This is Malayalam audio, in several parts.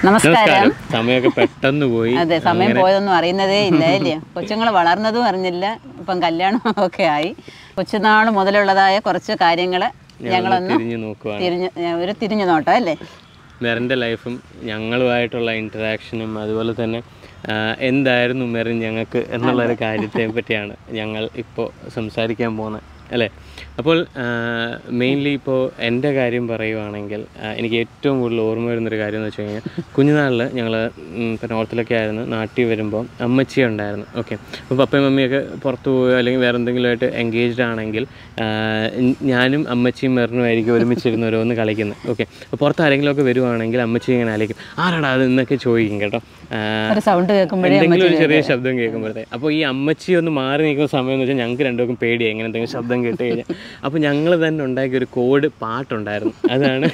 നമസ്കാരം സമയമൊക്കെ പെട്ടെന്ന് പോയി അതെ സമയം പോയതൊന്നും അറിയുന്നതേ ഇല്ല അല്ലേ കൊച്ചുങ്ങൾ വളർന്നതും അറിഞ്ഞില്ല ഇപ്പം കല്യാണം ഒക്കെ ആയി കൊച്ചുനാൾ മുതലുള്ളതായ കുറച്ച് കാര്യങ്ങൾ ഞങ്ങളൊന്ന് തിരിഞ്ഞു നോക്കുവാണ് തിരിഞ്ഞ് ഒരു തിരിഞ്ഞു നോട്ടം അല്ലേ മെറിൻ്റെ ലൈഫും ഞങ്ങളുമായിട്ടുള്ള ഇൻറ്ററാക്ഷനും അതുപോലെ തന്നെ ആ, എന്തായിരുന്നു മെറിൻ ഞങ്ങൾക്ക് എന്നുള്ളൊരു കാര്യത്തെ പറ്റിയാണ് ഞങ്ങൾ ഇപ്പോൾ സംസാരിക്കാൻ പോകുന്നത് അല്ലേ അപ്പോൾ മെയിൻലി ഇപ്പോൾ എൻ്റെ കാര്യം പറയുവാണെങ്കിൽ ആ, എനിക്ക് ഏറ്റവും കൂടുതൽ ഓർമ്മ വരുന്നൊരു കാര്യം എന്ന് വെച്ച് കഴിഞ്ഞാൽ കുഞ്ഞുനാളിൽ ഞങ്ങൾ ഇപ്പോൾ നോർത്തിലൊക്കെ ആയിരുന്നു നാട്ടിൽ വരുമ്പോൾ അമ്മച്ചി ഉണ്ടായിരുന്നു ഓക്കെ അപ്പോൾ പപ്പയും മമ്മിയൊക്കെ പുറത്ത് പോവുകയോ അല്ലെങ്കിൽ വേറെ എന്തെങ്കിലുമായിട്ട് എൻഗേജ്ഡ് ആണെങ്കിൽ ആ, ഞാനും അമ്മച്ചിയും മെറിനുമായിരിക്കും ഒരുമിച്ചിരുന്ന് ഓരോന്ന് കളിക്കുന്നത് ഓക്കെ അപ്പോൾ പുറത്ത് ആരെങ്കിലുമൊക്കെ വരുവാണെങ്കിൽ അമ്മച്ചി ഇങ്ങനെ ആലോചിക്കും ആരാടാ അത് എന്നൊക്കെ ചോദിക്കും കേട്ടോ ആ, ഒരു സൗണ്ട് കേൾക്കുമ്പോഴേ എന്തെങ്കിലും ഒരു ചെറിയ ശബ്ദം കേൾക്കുമ്പോഴത്തെ അപ്പോൾ ഈ അമ്മച്ചി ഒന്ന് മാറി നിൽക്കുന്ന സമയം എന്ന് വെച്ചാൽ ഞങ്ങൾക്ക് രണ്ടുപേർക്കും പേടിയായി ഇങ്ങനെ എന്തെങ്കിലും ശബ്ദം കേട്ട് കഴിഞ്ഞാൽ അപ്പോൾ ഞങ്ങൾ തന്നെ ഉണ്ടാക്കിയ ഒരു കോഡ് പാട്ടുണ്ടായിരുന്നു അതാണ്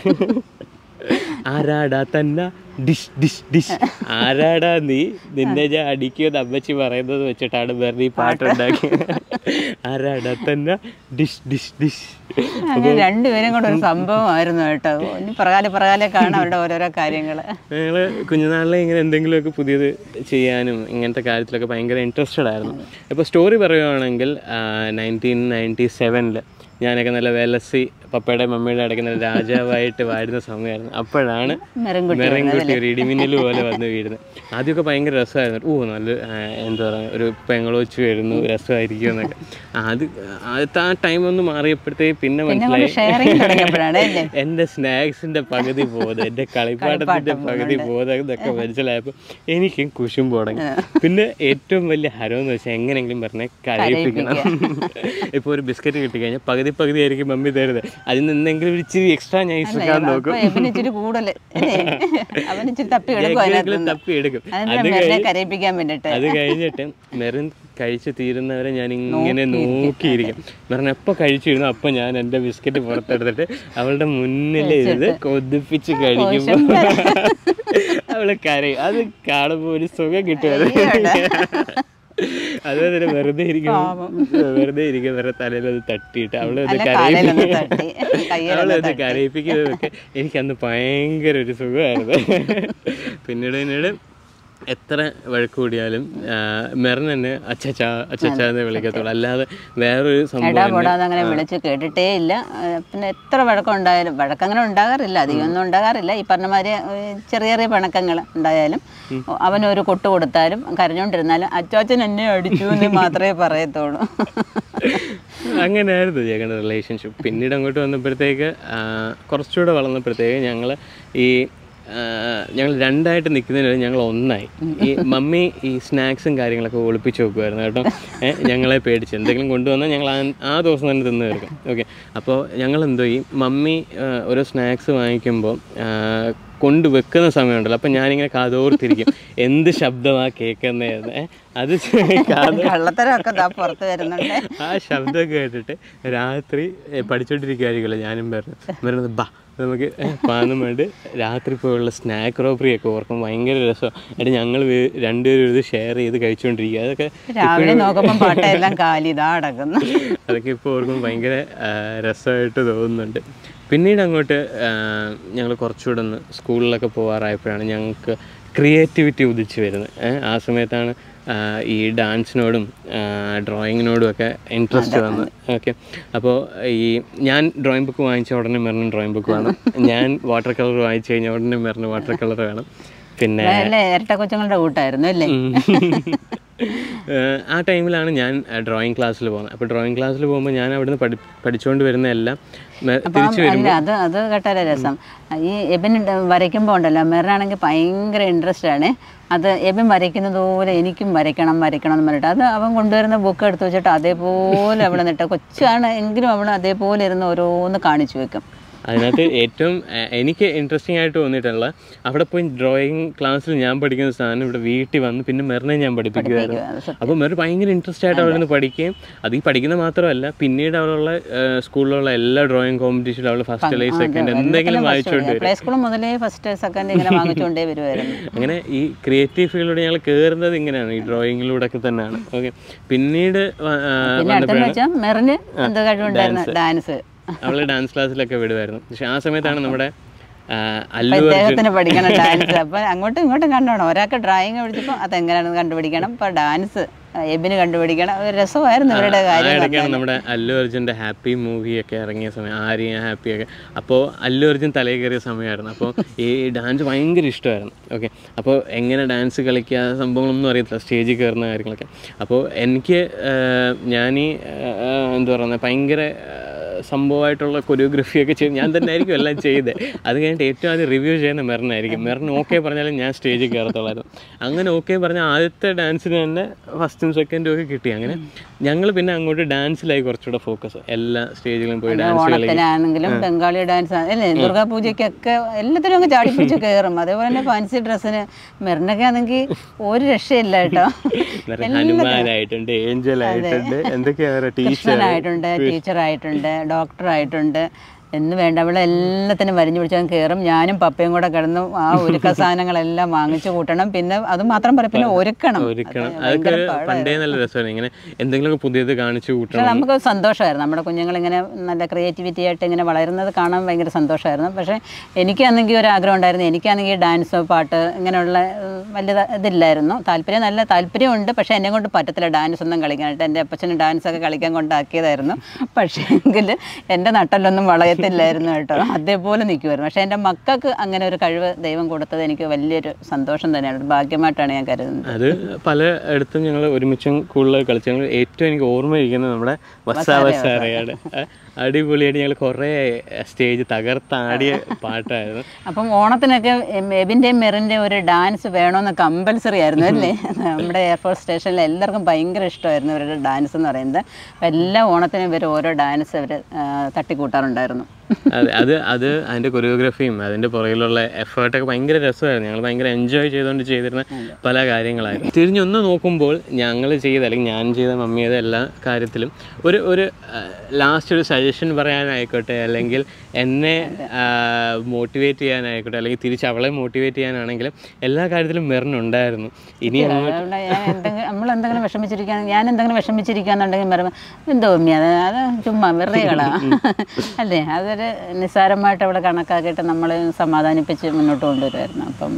ആരാടാ തന്ന ഡിഷ് ഡിഷ് ഡിഷ് ആരാടാ നീ നിന്നെ ഞാൻ അടിക്കുമെന്ന് അമ്മച്ചി പറയുന്നത് വെച്ചിട്ടാണ് വേറെ ഈ പാട്ടുണ്ടാക്കിയത് ആരാടാ തന്ന ഡിഷ് ഡിഷ് ഡിഷ് അങ്ങനെ രണ്ടുപേരും കൂടെ ഒരു സംഭവമായിരുന്നു കേട്ടോ ഇനി പ്രകാലെ പ്രകാലെ കാണാം അവരുടെ ഓരോരോ കാര്യങ്ങൾ ഞങ്ങൾ കുഞ്ഞുനാളിലെ ഇങ്ങനെ എന്തെങ്കിലുമൊക്കെ പുതിയത് ചെയ്യാനും ഇങ്ങനത്തെ കാര്യത്തിലൊക്കെ ഭയങ്കര ഇൻട്രസ്റ്റഡ് ആയിരുന്നു ഇപ്പോൾ സ്റ്റോറി പറയുവാണെങ്കിൽ നയൻറ്റീൻ നയൻറ്റി സെവനിൽ ഞാനൊക്കെ നല്ല വെലസി പപ്പയുടെ മമ്മിയുടെ ഇടയ്ക്ക് നല്ല രാജാവായിട്ട് വാഴുന്ന സമയമായിരുന്നു അപ്പോഴാണ് മെറുംകുട്ടി മെറൻകുട്ടി ഒരു ഇടിമിന്നൽ പോലെ വന്ന് വീഴുന്നത് ആദ്യമൊക്കെ ഭയങ്കര രസമായിരുന്നു ഓ നല്ല ആ, എന്താ പറയുക ഒരു പെങ്ങളോച്ച് വരുന്നു രസമായിരിക്കും എന്നൊക്കെ അത് ആദ്യത്തെ ആ ടൈം ഒന്ന് മാറിയപ്പോഴത്തേക്ക് പിന്നെ മനസ്സിലായി ഷെയറിങ് തുടങ്ങിയപ്പോഴാണ് അല്ലേ എന്റെ സ്നാക്സിന്റെ പകുതി ബോധം എന്റെ കളിപ്പാട്ടത്തിന്റെ പകുതി ബോധം എന്നൊക്കെ മനസ്സിലായപ്പോൾ എനിക്കും കുശുമ്പ് തുടങ്ങി പിന്നെ ഏറ്റവും വലിയ ഹരം എന്ന് വെച്ചാൽ എങ്ങനെയെങ്കിലും പറഞ്ഞ കരയിപ്പിക്കണം ഇപ്പൊ ഒരു ബിസ്ക്കറ്റ് കിട്ടിക്കഴിഞ്ഞാൽ പകുതി പകുതി ആയിരിക്കും മമ്മി തരുന്നത് അതിൽ നിന്നെങ്കിലും ഒരു ഇച്ചിരി എക്സ്ട്രാ നൈസ് എടുക്കാൻ നോക്കും അപ്പൊ ഇവന് ഇച്ചിരി കൂടുതൽ അല്ലേ അവന് ഇച്ചിരി തപ്പി എടുക്കും അതിനകത്ത് എങ്ങനെയെങ്കിലും തപ്പി എടുക്കും അതിനെ മെല്ലെ കരയിപ്പിക്കാൻ വേണ്ടിട്ട് അത് കഴിഞ്ഞിട്ട് മെറിൻ കഴിച്ച് തീരുന്നവരെ ഞാൻ ഇങ്ങനെ നോക്കിയിരിക്കും മെറിൻ എപ്പോൾ കഴിച്ചിരുന്നു അപ്പം ഞാൻ എൻ്റെ ബിസ്ക്കറ്റ് പുറത്തെടുത്തിട്ട് അവളുടെ മുന്നിൽ ഇരുന്ന് കൊതിപ്പിച്ച് കഴിക്കുമ്പോൾ അവള് കരയും അത് കാണുമ്പോൾ ഒരു സുഖം കിട്ടുമായിരുന്നു അതുപോലെ തന്നെ വെറുതെ ഇരിക്കും വെറുതെ ഇരിക്കും വെറുതെ തലയിൽ അത് തട്ടിയിട്ട് അവളെ ഒന്ന് കാലിലൊന്ന് കരയിപ്പിക്കും തട്ടി കയ്യിൽ അവളെ ഒന്ന് കരയിപ്പിക്കുന്നതൊക്കെ എനിക്കന്ന് ഭയങ്കര ഒരു സുഖമായിരുന്നു പിന്നീട് പിന്നീട് എത്ര വഴക്ക് കൂടിയാലും മെറിൻ തന്നെ അച്ചച്ച അച്ചച്ച എന്ന് വിളിക്കത്തുള്ളൂ അല്ലാതെ വേറൊരു സംഭവം എടാ പോടാന്ന് അങ്ങനെ വിളിച്ച് കേട്ടിട്ടേ ഇല്ല ആ, പിന്നെ എത്ര വഴക്കുണ്ടായാലും വഴക്കങ്ങനെ ഉണ്ടാകാറില്ല അധികമൊന്നും ഉണ്ടാകാറില്ല ഈ പറഞ്ഞ മാതിരി ഏ, ചെറിയ ചെറിയ പിണക്കങ്ങൾ ഉണ്ടായാലും അവനൊരു കൊട്ട് കൊടുത്താലും കരഞ്ഞോണ്ടിരുന്നാലും അച്ചാച്ചൻ എന്നെ അടിച്ചു എന്ന് മാത്രമേ പറയത്തുള്ളൂ അങ്ങനെയായിരുന്നു ഞങ്ങളുടെ റിലേഷൻഷിപ്പ് പിന്നീട് അങ്ങോട്ട് വന്നപ്പോഴത്തേക്ക് ആ, കുറച്ചുകൂടെ വളർന്നപ്പോഴത്തേക്ക് ഞങ്ങൾ ഈ ഞങ്ങൾ രണ്ടായിട്ട് നിൽക്കുന്നതിന് ഞങ്ങൾ ഒന്നായി ഈ മമ്മി ഈ സ്നാക്സും കാര്യങ്ങളൊക്കെ ഒളിപ്പിച്ച് വെക്കുമായിരുന്നു കേട്ടോ ഏഹ്, ഞങ്ങളെ പേടിച്ച് എന്തെങ്കിലും കൊണ്ടുവന്നാൽ ഞങ്ങൾ ആ ആ ദിവസം തന്നെ തിന്ന് തീർക്കും ഓക്കെ അപ്പോൾ ഞങ്ങൾ എന്തോ ഈ മമ്മി ആ, ഓരോ സ്നാക്സ് വാങ്ങിക്കുമ്പോൾ കൊണ്ട് വെക്കുന്ന സമയമുണ്ടല്ലോ അപ്പം ഞാനിങ്ങനെ കാതോർത്തിരിക്കും എന്ത് ശബ്ദമാണ് കേൾക്കുന്നതെന്ന് ഏഹ്, അത് കാത് കള്ളത്തരമൊക്കെ ദാ പുറത്ത് വരുന്നുണ്ട് ആ ശബ്ദം കേട്ടിട്ട് രാത്രി ഏ, പഠിച്ചോണ്ടിരിക്കുമായിരിക്കുമല്ലോ ഞാനും പറഞ്ഞു വരുന്നത് ബാ നമുക്ക് പാന്നും വേണ്ടി രാത്രി പോയുള്ള സ്നാക്ക് റോബറി ഒക്കെ ഓർക്കും ഭയങ്കര രസം എന്നിട്ട് ഞങ്ങൾ രണ്ടുപേരും ഇത് ഷെയർ ചെയ്ത് കഴിച്ചുകൊണ്ടിരിക്കുക അതൊക്കെ രാവിലെ നോക്കുമ്പോൾ പാട്ടെല്ലാം കാലി ഇതാ അടക്കുന്നു അതൊക്കെ ഇപ്പോൾ ഓർക്കുമ്പോൾ ഭയങ്കര ആ, രസമായിട്ട് തോന്നുന്നുണ്ട് പിന്നീട് അങ്ങോട്ട് ഞങ്ങൾ കുറച്ചുകൂടെ ഒന്ന് സ്കൂളിലൊക്കെ പോകാറായപ്പോഴാണ് ഞങ്ങൾക്ക് ക്രിയേറ്റിവിറ്റി ഉദിച്ചു വരുന്നത് ഏ, ആ സമയത്താണ് ആ, ഈ ഡാൻസിനോടും ഡ്രോയിങ്ങിനോടും ഒക്കെ ഇൻട്രസ്റ്റ് വന്നത് ഓക്കെ അപ്പോൾ ഈ ഞാൻ ഡ്രോയിങ് ബുക്ക് വാങ്ങിച്ച ഉടനെ മെറിന് ഡ്രോയിങ് ബുക്ക് വേണം ഞാൻ വാട്ടർ കളർ വാങ്ങിച്ചു കഴിഞ്ഞാൽ ഉടനെ മെറിന് വാട്ടർ കളർ വേണം പിന്നെ അല്ലേ ഇരട്ട കൊച്ചുങ്ങളുടെ കൂട്ടായിരുന്നു അല്ലേ ഏഹ് ആ ടൈമിലാണ് ഞാൻ ഡ്രോയിങ് ക്ലാസ്സിൽ പോകുന്നത് അപ്പോൾ ഡ്രോയിങ് ക്ലാസ്സിൽ പോകുമ്പോൾ ഞാൻ അവിടുന്ന് പഠി പഠിച്ചുകൊണ്ട് വരുന്ന എല്ലാം മെ- തിരിച്ചു അല്ല അത് അത് കേട്ടാലേ രസം ഈ എബിൻ വരയ്ക്കുമ്പോൾ ഉണ്ടല്ലോ മെറിനാണെങ്കിൽ ഭയങ്കര ഇൻട്രസ്റ്റ് ആണ് അത് എബിൻ വരയ്ക്കുന്നത് പോലെ എനിക്കും വരയ്ക്കണം വരയ്ക്കണം എന്ന് പറഞ്ഞിട്ട് അത് അവൻ കൊണ്ടുവരുന്ന ബുക്ക് എടുത്ത് വെച്ചിട്ട് അതേപോലെ അവൾ നിന്നിട്ട് കൊച്ചാണ് എങ്കിലും അവൾ അതേപോലെ ഇരുന്ന് ഓരോന്ന് കാണിച്ചു വെക്കും അതിനകത്ത് ഏറ്റവും ഏഹ്, എനിക്ക് ഇൻട്രസ്റ്റിംഗ് ആയിട്ട് തോന്നിയിട്ടുള്ള അവിടെ പോയി ഡ്രോയിങ് ക്ലാസ്സിൽ ഞാൻ പഠിക്കുന്ന സാധനം ഇവിടെ വീട്ടിൽ വന്ന് പിന്നെ മെറിനെ ഞാൻ പഠിപ്പിക്കുമായിരുന്നു അത് സത്യം. അപ്പോൾ മെറി ഭയങ്കര ഇൻട്രസ്റ്റ് ആയിട്ട് അവിടെ നിന്ന് പഠിക്കുകയും അത് ഈ പഠിക്കുന്ന മാത്രമല്ല പിന്നീട് അവളുള്ള ഏഹ്, സ്കൂളിലുള്ള എല്ലാ ഡ്രോയിങ് കോമ്പറ്റീഷനിലും അവൾ ഫസ്റ്റ് അല്ലെങ്കിൽ സെക്കൻഡ് എന്തെങ്കിലും വായിച്ചുകൊണ്ട് വരും പ്ലേ സ്കൂൾ മുതലേ ഫസ്റ്റ് സെക്കൻഡ് ഇങ്ങനെ വാങ്ങിച്ചുകൊണ്ടേ വരുമായിരുന്നു അങ്ങനെ ഈ ക്രിയേറ്റീവ് ഫീൽഡിലൂടെ ഞങ്ങൾ കയറുന്നത് ഇങ്ങനെയാണ് ഈ ഡ്രോയിങ്ങിലൂടെ ഒക്കെ തന്നെയാണ് ഓക്കെ പിന്നീട് വ- ആ, പിന്നെ അടുത്തെന്ന് വെച്ചാൽ മെറിന് എന്ത് കഴിവുണ്ടായിരുന്നു ഡാൻസ് അവള് ഡാൻസ് ക്ലാസ്സിലൊക്കെ വിടുമായിരുന്നു പക്ഷെ ആ സമയത്താണ് നമ്മുടെ അല്ലു അർജുൻ ഇദ്ദേഹത്തിന് പഠിക്കണം ഡാൻസ് അപ്പൊ അങ്ങോട്ടും ഇങ്ങോട്ടും കണ്ടോണം ഒരാൾക്ക് ഡ്രോയിങ് പഠിച്ചപ്പോൾ അതെങ്ങനെയാണെന്ന് കണ്ടുപിടിക്കണം ഇപ്പൊ ഡാൻസ് എബിന് കണ്ടുപിടിക്കണം ഒരു രസമായിരുന്നു ഇവരുടെ ആ കാര്യം ഇടയ്ക്കാണ് നമ്മുടെ അല്ലു അർജുൻ്റെ ഹാപ്പി മൂവിയൊക്കെ ഇറങ്ങിയ സമയം ആര്യ ഹാപ്പിയൊക്കെ അപ്പോൾ അല്ലു അർജുൻ തലയിൽ കയറിയ സമയമായിരുന്നു അപ്പോൾ ഈ ഡാൻസ് ഭയങ്കര ഇഷ്ടമായിരുന്നു ഓക്കെ അപ്പോൾ എങ്ങനെ ഡാൻസ് കളിക്കുക സംഭവങ്ങളൊന്നും അറിയത്തില്ല സ്റ്റേജിൽ കയറുന്ന കാര്യങ്ങളൊക്കെ അപ്പോൾ എനിക്ക് ഞാൻ ഈ എന്താ പറയുന്നത് ഭയങ്കര ആ, സംഭവമായിട്ടുള്ള കൊറിയോഗ്രഫിയൊക്കെ ചെയ്ത് ഞാൻ തന്നെ ആയിരിക്കും എല്ലാം ചെയ്തത് അത് കഴിഞ്ഞിട്ട് ഏറ്റവും ആദ്യം റിവ്യൂ ചെയ്യുന്ന മെറിനായിരിക്കും മെറിൻ ഓക്കെ പറഞ്ഞാലും ഞാൻ സ്റ്റേജിൽ കയറത്തുള്ളായിരുന്നു അങ്ങനെ ഓക്കെ പറഞ്ഞ ആദ്യത്തെ ഡാൻസിന് തന്നെ ഫസ്റ്റും സെക്കൻഡും ഒക്കെ കിട്ടി അങ്ങനെ ഞങ്ങൾ പിന്നെ അങ്ങോട്ട് ഡാൻസിലായി കുറച്ചുകൂടെ ഫോക്കസ് എല്ലാ സ്റ്റേജിലും പോയി ഡാൻസ് കളിക്കും ഓണത്തിനാണെങ്കിലും ബംഗാളി ഡാൻസ് അല്ലേ ദുർഗാപൂജയ്ക്കൊക്കെ എല്ലാത്തിനും അങ്ങ് ചാടിപ്പിടിച്ച് കയറും അതേപോലെ തന്നെ ഫാൻസി ഡ്രസ്സിന് മെറിനൊക്കെ ആണെങ്കിൽ ഒരു രക്ഷയില്ല കേട്ടോ വേറെ ഹനുമാനായിട്ടുണ്ട് ഏഞ്ചൽ ആയിട്ടുണ്ട് എന്തൊക്കെയാ വേറെ ടീച്ചർ കൃഷ്ണനായിട്ടുണ്ട് ടീച്ചറായിട്ടുണ്ട് ഡോക്ടറായിട്ടുണ്ട് എന്ന് വേണ്ട അവളെ എല്ലാത്തിനും വരിഞ്ഞു പിടിച്ചാൽ കയറും ഞാനും പപ്പയും കൂടെ കിടന്നു ആ ഒരുക്ക സാധനങ്ങളെല്ലാം വാങ്ങിച്ചു കൂട്ടണം പിന്നെ അത് മാത്രം പറയും പിന്നെ ഒരുക്കണം ഒരുക്കണം അതൊക്കെ ഒരു പണ്ടേ നല്ല രസമായിരുന്നു ഇങ്ങനെ എന്തെങ്കിലുമൊക്കെ പുതിയത് കാണിച്ചു പക്ഷെ കൂട്ടണം നമുക്ക് സന്തോഷമായിരുന്നു നമ്മുടെ കുഞ്ഞുങ്ങൾ ഇങ്ങനെ നല്ല ക്രിയേറ്റിവിറ്റി ആയിട്ട് ഇങ്ങനെ വളരുന്നത് കാണാൻ ഭയങ്കര സന്തോഷമായിരുന്നു പക്ഷേ എനിക്കാണെങ്കിൽ ഒരു ആഗ്രഹം ഉണ്ടായിരുന്നു എനിക്കാണെങ്കിൽ ഡാൻസ് പാട്ട് ഇങ്ങനെയുള്ള ഉം, വലിയ ത- ഇതില്ലായിരുന്നു താല്പര്യം നല്ല താല്പര്യമുണ്ട് പക്ഷേ എന്നെ കൊണ്ട് പറ്റത്തില്ല ഡാൻസ് ഒന്നും കളിക്കാനായിട്ട് എൻ്റെ അപ്പച്ചന് ഡാൻസ് ഒക്കെ കളിക്കാൻ കൊണ്ടാക്കിയതായിരുന്നു പക്ഷേ എങ്കിൽ എൻ്റെ നട്ടല്ലൊന്നും വളയത്തില്ലായിരുന്നു കേട്ടോ അതേപോലെ നിൽക്കുമായിരുന്നു പക്ഷേ എൻ്റെ മക്കൾക്ക് അങ്ങനെ ഒരു കഴിവ് ദൈവം കൊടുത്തത് എനിക്ക് വലിയൊരു സന്തോഷം തന്നെയാണ് ഒരു ഭാഗ്യമായിട്ടാണ് ഞാൻ കരുതുന്നത് അത് പല ഇടത്തും ഞങ്ങൾ ഒരുമിച്ചും കൂടുതൽ കളിച്ചു ഞങ്ങൾ ഏറ്റവും എനിക്ക് ഓർമ്മയിരിക്കുന്നത് നമ്മുടെ വസാവസാറയാണ് അടിപൊളിയായിട്ട് ഞങ്ങൾ കുറേ സ്റ്റേജ് തകർത്താടിയ പാട്ടായിരുന്നു അപ്പം ഓണത്തിനൊക്കെ എം- എബിൻ്റെയും മെറിൻ്റെയും ഒരു ഡാൻസ് വേണമെന്ന് കമ്പൽസറി ആയിരുന്നു അല്ലേ നമ്മുടെ എയർഫോഴ്സ് സ്റ്റേഷനിൽ എല്ലാവർക്കും ഭയങ്കര ഇഷ്ടമായിരുന്നു ഇവരുടെ ഡാൻസ് എന്ന് പറയുന്നത് അപ്പം എല്ലാ ഓണത്തിനും ഇവർ ഓരോ ഡാൻസ് അവർ തട്ടിക്കൂട്ടാറുണ്ടായിരുന്നു അതെ അത് അത് അതിൻ്റെ കൊറിയോഗ്രഫിയും അതിൻ്റെ പുറകിലുള്ള എഫേർട്ടൊക്കെ ഭയങ്കര രസമായിരുന്നു ഞങ്ങൾ ഭയങ്കര എൻജോയ് ചെയ്തുകൊണ്ട് ചെയ്തിരുന്ന പല കാര്യങ്ങളായിരുന്നു തിരിഞ്ഞൊന്ന് നോക്കുമ്പോൾ ഞങ്ങൾ ചെയ്ത അല്ലെങ്കിൽ ഞാൻ ചെയ്ത മമ്മി ചെയ്ത എല്ലാ കാര്യത്തിലും ഒരു ഒരു ലാസ്റ്റ് ഒരു സജഷൻ പറയാനായിക്കോട്ടെ അല്ലെങ്കിൽ എന്നെ മോട്ടിവേറ്റ് ചെയ്യാനായിക്കോട്ടെ അല്ലെങ്കിൽ തിരിച്ച് അവളെ മോട്ടിവേറ്റ് ചെയ്യാനാണെങ്കിലും എല്ലാ കാര്യത്തിലും മെറിനുണ്ടായിരുന്നു ഇനി അങ്ങോട്ട് അതുകൊണ്ട് ഞാൻ എന്തെങ്കിലും നമ്മൾ എന്തെങ്കിലും വിഷമിച്ചിരിക്കുകയാണെങ്കിൽ ഞാൻ എന്തെങ്കിലും വിഷമിച്ചിരിക്കുകയെന്നുണ്ടെങ്കിൽ മെറും എന്തോ ഉമ്മി അത് അത് ചുമ്മാ വെറുതെ കളാ അല്ലേ അതൊരു നിസ്സാരമായിട്ട് അവിടെ കണക്കാക്കിയിട്ട് നമ്മൾ സമാധാനിപ്പിച്ച് മുന്നോട്ട് കൊണ്ടുവരുമായിരുന്നു അപ്പം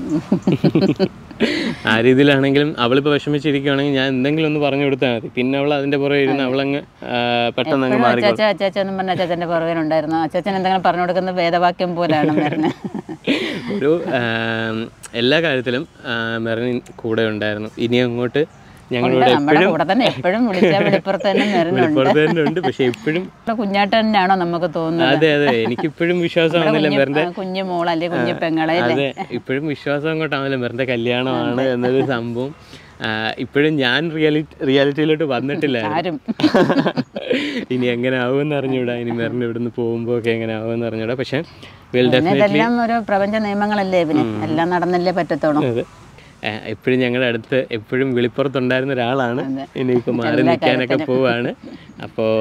ആ രീതിയിലാണെങ്കിലും അവളിപ്പോൾ വിഷമിച്ചിരിക്കുകയാണെങ്കിൽ ഞാൻ എന്തെങ്കിലും ഒന്ന് പറഞ്ഞു കൊടുത്താൽ മതി പിന്നെ അവൾ അതിൻ്റെ പുറകെ ഇരുന്ന് അവളങ്ങ് ആ, പെട്ടെന്ന് അങ്ങ് മാറി അച്ചാച്ച അച്ചാച്ച എന്നും പറഞ്ഞ അച്ചാച്ചൻ്റെ പുറകിലുണ്ടായിരുന്നു അച്ചാച്ചൻ എന്തെങ്കിലും പറഞ്ഞു കൊടുക്കുന്ന വേദവാക്യം പോലെയാണ് മെറിന് ഒരു ആം, എല്ലാ കാര്യത്തിലും ആ, മെറിൻ കൂടെ ഉണ്ടായിരുന്നു ഇനി അങ്ങോട്ട് ഞങ്ങളിവിടെ നമ്മുടെ കൂടെ തന്നെ എപ്പോഴും വിളിച്ചാൽ വെളിപ്പുറത്ത് തന്നെ മെറിനുണ്ട് പുറത്ത് തന്നെ ഉണ്ട് പക്ഷെ ഇപ്പോഴും കുഞ്ഞാട്ട് തന്നെയാണോ നമുക്ക് തോന്നുന്നത് അതെ അതെ എനിക്കിപ്പോഴും വിശ്വാസമാവുന്നില്ല കുഞ്ഞ് മെറിൻ്റെ ആ, കുഞ്ഞു മോൾ അല്ലെ കുഞ്ഞു പെങ്ങളെ അല്ലേ അതെ ഇപ്പോഴും വിശ്വാസം അങ്ങോട്ടാവില്ല മെറിൻ്റെ കല്യാണമാണ് എന്നൊരു സംഭവം ആ, ഇപ്പോഴും ഞാൻ റിയാലിറ്റി റിയാലിറ്റിയിലോട്ട് വന്നിട്ടില്ലായിരുന്നു ആരും ഇനി എങ്ങനെ ആവുമെന്ന് അറിഞ്ഞൂടാ ഇനി മെറിന് ഇവിടുന്ന് പോകുമ്പോൾ ഒക്കെ എങ്ങനെ ആവുമെന്ന് അറിഞ്ഞൂടാ പക്ഷെ വെൽ പിന്നെ ഡെഫിനറ്റ്ലി ഇതെല്ലാം ഒരു പ്രപഞ്ച നിയമങ്ങളല്ലേ ഇവന് എല്ലാം നടന്നല്ലേ പറ്റത്തോളൂ അതെ എപ്പോഴും ഞങ്ങളുടെ അടുത്ത് എപ്പോഴും വിളിപ്പുറത്തുണ്ടായിരുന്ന ഒരാളാണ് ഇനിയിപ്പോൾ മാറി നിൽക്കാനൊക്കെ പോവാണ് അപ്പോൾ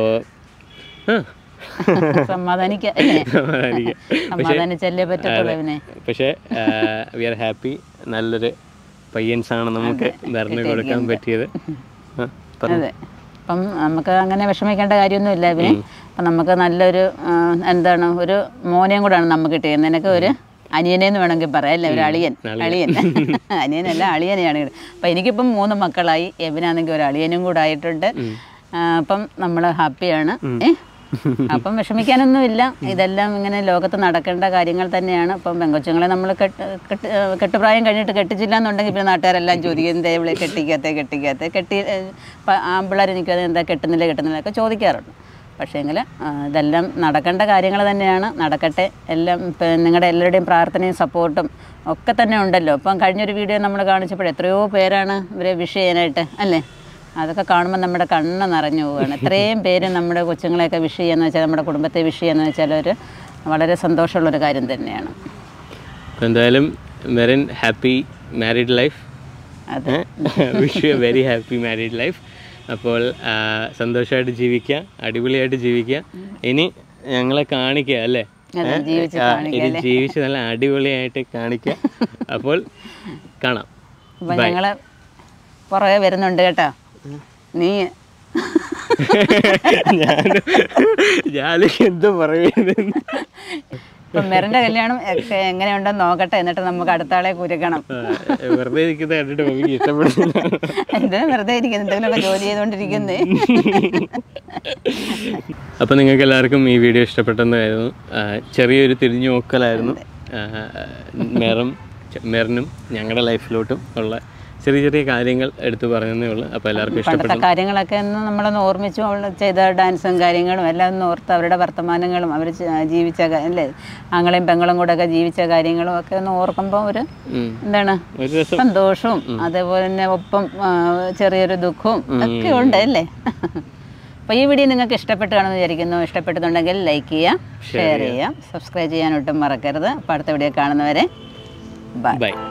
സമാധാനിക്ക അല്ലേ സമാധാനിച്ചല്ലേ പറ്റത്തുള്ളൂ ഇവനെ പക്ഷേ വി ആർ ഹാപ്പി നല്ലൊരു പയ്യൻസാണ് നമുക്ക് മരുന്ന് കൊടുക്കാൻ പറ്റിയത് ആ, പറഞ്ഞോ. അതെ അപ്പം നമുക്ക് അങ്ങനെ വിഷമിക്കേണ്ട കാര്യമൊന്നുമില്ല ഇവന് അപ്പം നമുക്ക് നല്ലൊരു ആ, എന്താണ് ഒരു മോനെയും കൂടാണ് നമുക്ക് കിട്ടിയത് നിനക്ക് ഒരു അനിയനെന്ന് വേണമെങ്കിൽ പറയാം അല്ലേ ഒരു അളിയൻ അളിയൻ അനിയനല്ല അളിയനെയാണ് കിട്ടിയത്. അപ്പം എനിക്കിപ്പം മൂന്ന് മക്കളായി എബിനാണെങ്കിൽ ഒരു അളിയനും കൂടെ ആയിട്ടുണ്ട് ആ, അപ്പം നമ്മൾ ഹാപ്പിയാണ് ഏ അപ്പം വിഷമിക്കാനൊന്നുമില്ല ഇതെല്ലാം ഇങ്ങനെ ലോകത്ത് നടക്കേണ്ട കാര്യങ്ങൾ തന്നെയാണ് അപ്പം പെങ്കൊച്ചുങ്ങളെ നമ്മൾ കെട്ട് കെട്ട് ഏഹ് കെട്ടുപ്രായം കഴിഞ്ഞിട്ട് കെട്ടിച്ചില്ല എന്നുണ്ടെങ്കിൽ പിന്നെ നാട്ടുകാരെല്ലാം ചോദിക്കും എന്തേ ഇവളെ കെട്ടിക്കാത്ത കെട്ടിക്കാത്ത കെട്ടി ഏഹ് പ- ആമ്പിള്ളേർ എനിക്കത് എന്താ കെട്ടുന്നില്ല കെട്ടുന്നില്ല ഒക്കെ ചോദിക്കാറുണ്ട് പക്ഷേങ്കിൽ ഇതെല്ലാം നടക്കേണ്ട കാര്യങ്ങൾ തന്നെയാണ് നടക്കട്ടെ എല്ലാം ഇപ്പം നിങ്ങളുടെ എല്ലാവരുടെയും പ്രാർത്ഥനയും സപ്പോർട്ടും ഒക്കെ തന്നെ ഉണ്ടല്ലോ അപ്പം കഴിഞ്ഞൊരു വീഡിയോ നമ്മൾ കാണിച്ചപ്പോൾ എത്രയോ പേരാണ് ഇവരെ വിഷ് ചെയ്യാനായിട്ട് അല്ലേ അതൊക്കെ കാണുമ്പോൾ നമ്മുടെ കണ്ണ് നിറഞ്ഞു പോവുകയാണ് ഇത്രയും പേര് നമ്മുടെ കൊച്ചുങ്ങളെയൊക്കെ വിഷ് ചെയ്യാന്ന് വെച്ചാൽ നമ്മുടെ കുടുംബത്തെ വിഷ് ചെയ്യാന്ന് വെച്ചാൽ ഒരു വളരെ സന്തോഷമുള്ളൊരു കാര്യം തന്നെയാണ് അപ്പോൾ എന്തായാലും മെറിൻ ഹാപ്പി മാരീഡ് ലൈഫ് അതെ wish you very happy married life അപ്പോൾ ആ, സന്തോഷമായിട്ട് ജീവിക്കുക അടിപൊളിയായിട്ട് ജീവിക്കുക ഇനി ഞങ്ങളെ കാണിക്കുക അല്ലേ അതെ, ഏ? ജീവിച്ച് ആ, കാണിക്കുക ഇനി ജീവിച്ച് നല്ല അടിപൊളിയായിട്ട് കാണിക്കുക അപ്പോൾ കാണാം അപ്പം ഞങ്ങൾ പുറകെ വരുന്നുണ്ട് കേട്ടോ നീ ഞാൻ ഞാൻ എന്തോ പറയുന്നത് അപ്പം മെറിൻ്റെ കല്യാണം ഒക്കെ എങ്ങനെയുണ്ടെന്ന് നോക്കട്ടെ എന്നിട്ട് നമുക്ക് അടുത്ത ആളെ കുരുക്കണം ആ, വെറുതെ ഇരിക്കുന്നത് കണ്ടിട്ട് എനിക്ക് ഇഷ്ടപ്പെടുന്നില്ല എന്തിനാ വെറുതെ ഇരിക്കുന്നത് എന്തെങ്കിലുമൊക്കെ ജോലി ചെയ്തുകൊണ്ടിരിക്കുന്നേ അപ്പോൾ നിങ്ങൾക്ക് എല്ലാവർക്കും ഈ വീഡിയോ ഇഷ്ടപ്പെട്ടെന്ന് കരുതുന്നു ആ, ചെറിയൊരു തിരിഞ്ഞു നോക്കലായിരുന്നു ആ, മെറും മെറിനും ഞങ്ങളുടെ ലൈഫിലോട്ടും ഉള്ള ചെറിയ ചെറിയ കാര്യങ്ങൾ എടുത്തു പറഞ്ഞതേ ഉള്ളൂ അപ്പോൾ എല്ലാവർക്കും ഇഷ്ടപ്പെട്ടു പണ്ടത്തെ കാര്യങ്ങളൊക്കെ ഒന്ന് നമ്മളൊന്ന് ഓർമ്മിച്ചു അവൾ ചെയ്ത ഡാൻസും കാര്യങ്ങളും എല്ലാം ഒന്ന് ഓർത്ത് അവരുടെ വർത്തമാനങ്ങളും അവർ ജീവിച്ച കാ- അല്ലേ ആങ്ങളെയും പെങ്ങളും കൂടെ ഒക്കെ ജീവിച്ച കാര്യങ്ങളും ഒക്കെ ഒന്ന് ഓർക്കുമ്പോൾ ഒരു ഉം. എന്താണ് ഒരു രസം സന്തോഷവും അതേപോലെ തന്നെ ഒപ്പം ആ, ചെറിയൊരു ദുഃഖവും ഒക്കെ ഉണ്ട് അല്ലേ അപ്പോൾ ഈ വീഡിയോ നിങ്ങൾക്ക് ഇഷ്ടപ്പെട്ട് കാണുമെന്ന് വിചാരിക്കുന്നു ഇഷ്ടപ്പെട്ടുന്നുണ്ടെങ്കിൽ ലൈക്ക് ചെയ്യാം ഷെയർ ചെയ്യാം സബ്സ്ക്രൈബ് ചെയ്യാൻ ഒട്ടും മറക്കരുത് അപ്പോൾ അടുത്ത വീഡിയോ കാണുന്നവരെ ബൈ ബൈ